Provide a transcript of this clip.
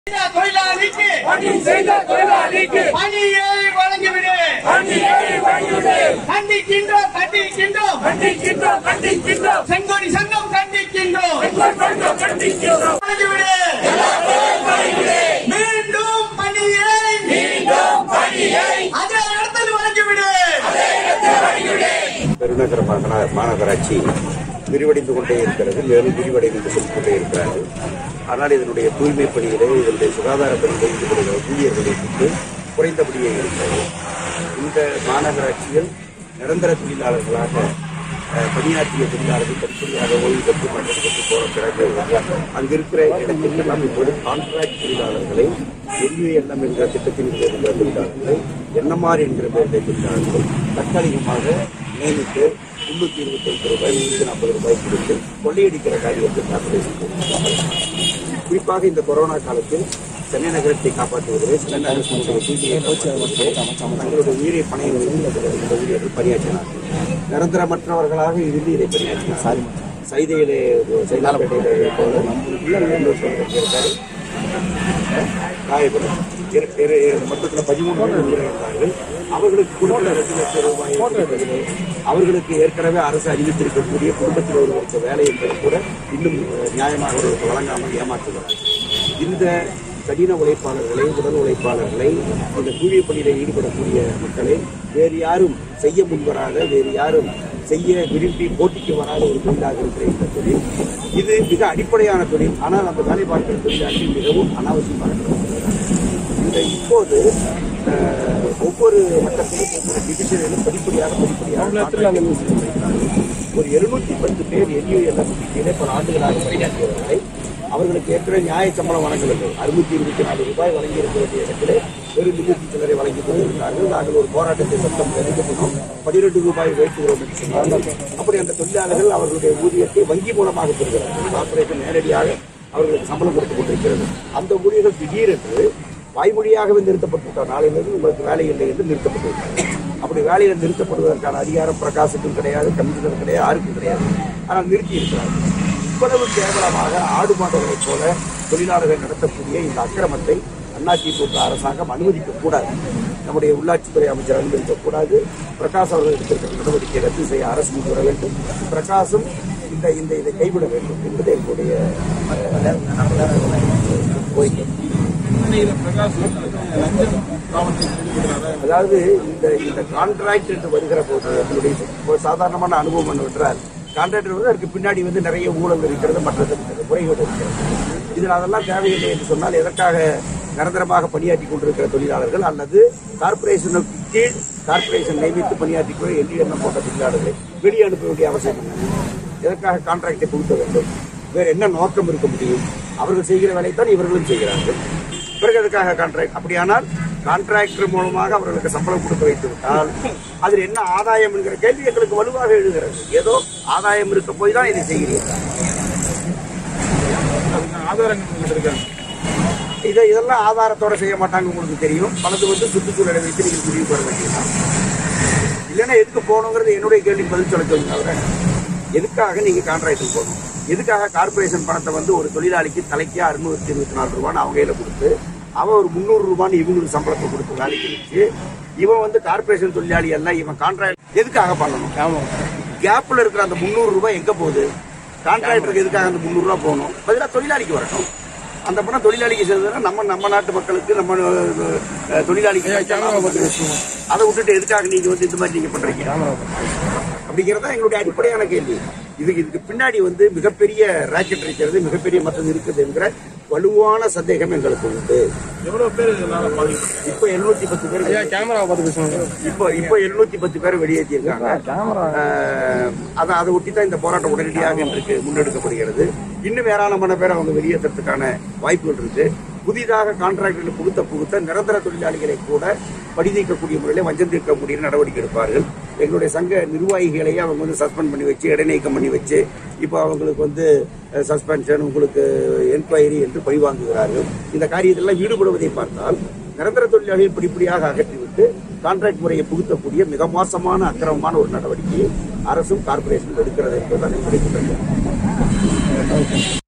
தொழிலாளிக்கு பணி செய்த தொழிலாளிக்கு பணியை வழங்கிவிடு பணியை வழங்கிவிடு கண்டிக்கின்றோம் கண்டிக்கின்றோம் கண்டிக்கின்றோம் கண்டிக்கின்றோம் செங்கோடி சங்கம் கண்டிக்கின்றோம் எங்கள் சங்கம் கண்டிக்கின்றோம் வழங்கிவிடு மீண்டும் பணியை மீண்டும் பணியை அதே இடத்தில் வழங்கிவிடு பெருநகர மாநகர- மாநகராட்சி விரிவடைந்து கொண்டே இருக்கிறது மேலும் விரிவடைந்து கொண்டே இருக்கிறார்கள் ஆனால் இதனுடைய தூய்மை பணியிலே இதனுடைய சுகாதார பணியிலே ஈடுபடுகிற ஊழியர்களை கொண்டு குறைந்தபடியே இருக்கிறது இந்த மாநகராட்சியில் நிரந்தர தொழிலாளர்களாக அஹ், பணியாற்றிய தொழிலாளர்கள் படிப்படியாக ஓய்வு பெற்று மன்றம் பெற்று போற பிறகு அங்கு இருக்கிற இடத்திற்கெல்லாம் இப்போது கான்ட்ராக்ட் தொழிலாளர்களை எல்யூஎல்எம் என்கிற திட்டத்தின் கீழ் இருக்கிற தொழிலாளர்களை என்எம்ஆர் என்கிற பேருடைய தொழிலாளர்கள் தற்காலிகமாக நியமித்து முன்னூத்தி இருபத்தி ஐந்து ரூபாய் முன்னூத்தி நாற்பது ரூபாய் கொடுத்து கொள்ளையடிக்கிற காரியத்தை தாக்கல் செய்திருக்கிறார்கள். குறிப்பாக இந்த கொரோனா காலத்தில் சென்னை நகரத்தை காப்பாற்றுவதிலே சென்னை நகரத்தினுடைய தூய்மையை காப்பாற்றுவதிலே தங்களுடைய உயிரை பணையம் வைத்து இந்த ஊழியர்கள் பணியாற்றினார்கள் நிரந்தரமற்றவர்களாக இருந்து இதை பணியாற்றினார் சைதையிலே சைதாப்பேட்டையிலே இருப்பவர் இன்னொரு சொல்லிட்டு இருக்காரு காயப்படும் இரு- இரு- இரு- மொத்தத்தில் பதிமூணு பேர் உயிரிழந்தார்கள் அவர்களுக்கு கொடுத்த ரெண்டு லட்சம் ரூபாய் கொடுப்பதிலே அவர்களுக்கு ஏற்கனவே அரசு அறிவித்திருக்கக்கூடிய குடும்பத்தில் ஒருவருக்கு வேலை என்பது கூட இன்னும் அஹ், நியாயமாக அவர்களுக்கு வழங்காமல் ஏமாற்றுகிறார்கள் இந்த கடின உழைப்பாளர்களை உடல் உழைப்பாளர்களை இந்த தூய்மை பணியில் ஈடுபடக்கூடிய மக்களை வேறு யாரும் செய்ய முன்வராத வேறு யாரும் செய்ய விரும்பி போட்டிக்கு வராத ஒரு தொழிலாக இருக்கிற இந்த தொழில் இது மிக அடிப்படையான தொழில் ஆனால் அந்த வேலை பார்க்கிற தொழிலாளர்கள் மிகவும் அனாவசியமாக இந்த இப்போது அஹ், ஒவ்வொரு மட்டத்திலும் ஒவ்வொரு டிவிஷனிலும் படிப்படியாக படிப்படியாக ஒரு எழுநூத்தி பத்து பேர் என்யூஎல்எம் கீழே பல ஆண்டுகளாக பணியாற்றியவர்களை அவர்களுக்கு ஏற்கனவே நியாய சம்பளம் வழங்கவில்லை அறுநூத்தி இருபத்தி நாலு ரூபாய் வழங்கி இருக்க வேண்டிய இடத்திலே வெறும் முன்னூத்தி சிலரை வழங்கி கொண்டிருந்தார்கள் நாங்கள் ஒரு போராட்டத்தை சட்டம் அறிவிக்கணும் பதினெட்டு ரூபாய் உயர்த்துகிறோம் என்று சொன்னார்கள் அப்படி அந்த தொழிலாளர்கள் அவர்களுடைய ஊதியத்தை வங்கி மூலமாக பெறுகிறார்கள் கார்பரேஷன் நேரடியாக அவர்களுக்கு சம்பளம் கொடுத்துக் கொண்டிருக்கிறது அந்த ஊழியர்கள் திடீரென்று வாய்மொழியாகவே நிறுத்தப்பட்டுவிட்டார் நாளையிலிருந்து உங்களுக்கு வேலை இல்லை என்று நிறுத்தப்பட்டுவிட்டார் அப்படி வேலையில் நிறுத்தப்படுவதற்கான அதிகாரம் பிரகாசுக்கும் கிடையாது கமிஷனர் கிடையாது யாருக்கும் கிடையாது ஆனால் நிறுத்தி இருக்கிறார்கள் இவ்வளவு கேவலமாக ஆடு மாடுகளைப் போல தொழிலாளர்கள் நடத்தக்கூடிய இந்த அக்கிரமத்தை அதிமுக அரசாங்கம் அனுமதிக்க கூடாது நம்முடைய உள்ளாட்சித்துறை அமைச்சர் அனுமதிக்க கூடாது பிரகாஷ் அவர்கள் எடுத்திருக்கிற நடவடிக்கை ரத்து செய்ய அரசு முன் வர வேண்டும் பிரகாசும் இந்த இந்த இதை கைவிட வேண்டும் என்பது எங்களுடைய அஹ், கோரிக்கை அதாவது இந்த இந்த கான்ட்ராக்ட் என்று வருகிற போது என்னுடைய ஒரு சாதாரணமான அனுபவம் என்னவென்றால் கான்ட்ராக்டர் வந்து அதுக்கு பின்னாடி வந்து நிறைய ஊழல் இருக்கிறது மற்றது இருக்கிறது குறைகள் இருக்கிறது இதில் அதெல்லாம் தேவையில்லை என்று சொன்னால் எதற்காக நிரந்தரமாக பணியாற்றி கொண்டிருக்கிற தொழிலாளர்கள் அல்லது கார்பரேஷனுக்கு கீழ் கார்பரேஷன் நியமித்து பணியாற்றி கொள்ள எண்ணி எண்ணம் போட்ட தொழிலாளர்களை வெளியே அனுப்ப வேண்டிய அவசியம் இல்லை எதற்காக கான்ட்ராக்டை புகுத்த வேண்டும் வேற என்ன நோக்கம் இருக்க முடியும் அவர்கள் செய்கிற வேலைத்தான் இவர்களும் செய்கிறார்கள் பிறகு அதுக்காக கான்ட்ராக்ட் அப்படியானால் கான்ட்ராக்டர் மூலமாக அவர்களுக்கு சம்பளம் கொடுத்து வைத்து விட்டால் அதில் என்ன ஆதாயம் என்கிற கேள்வி எங்களுக்கு வலுவாக எழுகிறது ஏதோ ஆதாயம் இருக்க போய் தான் இதை செய்கிறீர்கள் இதை இதெல்லாம் ஆதாரத்தோட செய்ய மாட்டாங்க உங்களுக்கு தெரியும் பலது வந்து சுற்றுச்சூழலை வைத்து நீங்கள் முடிவு பெற வேண்டியதுதான் இல்லைன்னா எதுக்கு போகணுங்கிறது என்னுடைய கேள்விக்கு பதில் சொல்ல சொல்லுங்க அவரை எதுக்காக நீங்க கான்ட்ராக்டுக்கு போகணும் எதுக்காக கார்பரேஷன் பணத்தை வந்து ஒரு தொழிலாளிக்கு தலைக்கு அறுநூத்தி இருபத்தி நாலு ரூபான்னு அவங்க கையில கொடுத்து அவன் ஒரு முந்நூறு ரூபான்னு இவங்களுக்கு சம்பளத்தை கொடுத்து வேலைக்கு வச்சு இவன் வந்து கார்பரேஷன் தொழிலாளி அல்ல இவன் கான்ட்ராக்ட் எதுக்காக பண்ணணும் கேப்ல இருக்கிற அந்த முந்நூறு ரூபாய் எங்க போகுது கான்ட்ராக்டருக்கு எதுக்காக அந்த முந்நூறு ரூபாய் போகணும் பதிலா தொழிலாளிக்கு வரட்டும் அந்த பணம் தொழிலாளிக்கு சேர்ந்ததுன்னா நம்ம நம்ம நாட்டு மக்களுக்கு நம்ம அஹ், தொழிலாளிக்கு அதை விட்டுட்டு எதுக்காக நீங்க வந்து இந்த மாதிரி நீங்க பண்றீங்க அப்படிங்கிறது தான் எங்களுடைய அடிப்படையான கேள்வி இதுக்கு இதுக்கு பின்னாடி வந்து மிகப்பெரிய ராக்கெட் இருக்கிறது மிகப்பெரிய மற்றது இருக்குது என்கிற வலுவான சந்தேகம் எங்களுக்கு உண்டு எவ்வளவு பேர் இதனால பாதிப்பு இப்போ எழுநூத்தி பத்து பேர் கேமரா பார்த்து பேசுவாங்க இப்போ இப்போ எழுநூத்தி பத்து பேர் வெளியேற்றியிருக்காங்க அஹ், அதான் அதை ஒட்டி தான் இந்த போராட்டம் உடனடியாக இன்றைக்கு முன்னெடுக்கப்படுகிறது இன்னும் ஏராளமான பேர் அவங்க வெளியேற்றத்துக்கான வாய்ப்புகள் இருக்கு புதிதாக கான்ட்ராக்டர்கள் புகுத்த புகுத்த நிரந்தர தொழிலாளிகளை கூட படி நீக்கக்கூடிய முறையில் வஞ்சம் தீர்க்க முடிய நடவடிக்கை எடுப்பார்கள் எங்களுடைய சங்க நிர்வாகிகளையே அவங்க வந்து சஸ்பெண்ட் பண்ணி வச்சு இடைநீக்கம் பண்ணி வச்சு இப்போ அவங்களுக்கு வந்து சஸ்பென்ஷன் உங்களுக்கு என்கொயரி என்று பழிவாங்குகிறார்கள் இந்த காரியத்தெல்லாம் ஈடுபடுவதை பார்த்தால் நிரந்தர தொழிலாளிகள் படிப்படியாக அகற்றிவிட்டு கான்ட்ராக்ட் முறையை புகுத்தக்கூடிய மிக மோசமான அக்கிரமமான ஒரு நடவடிக்கையை அரசும் கார்பரேஷனும் எடுக்கிறது என்பதுதான் என்னுடைய குற்றச்சாட்டு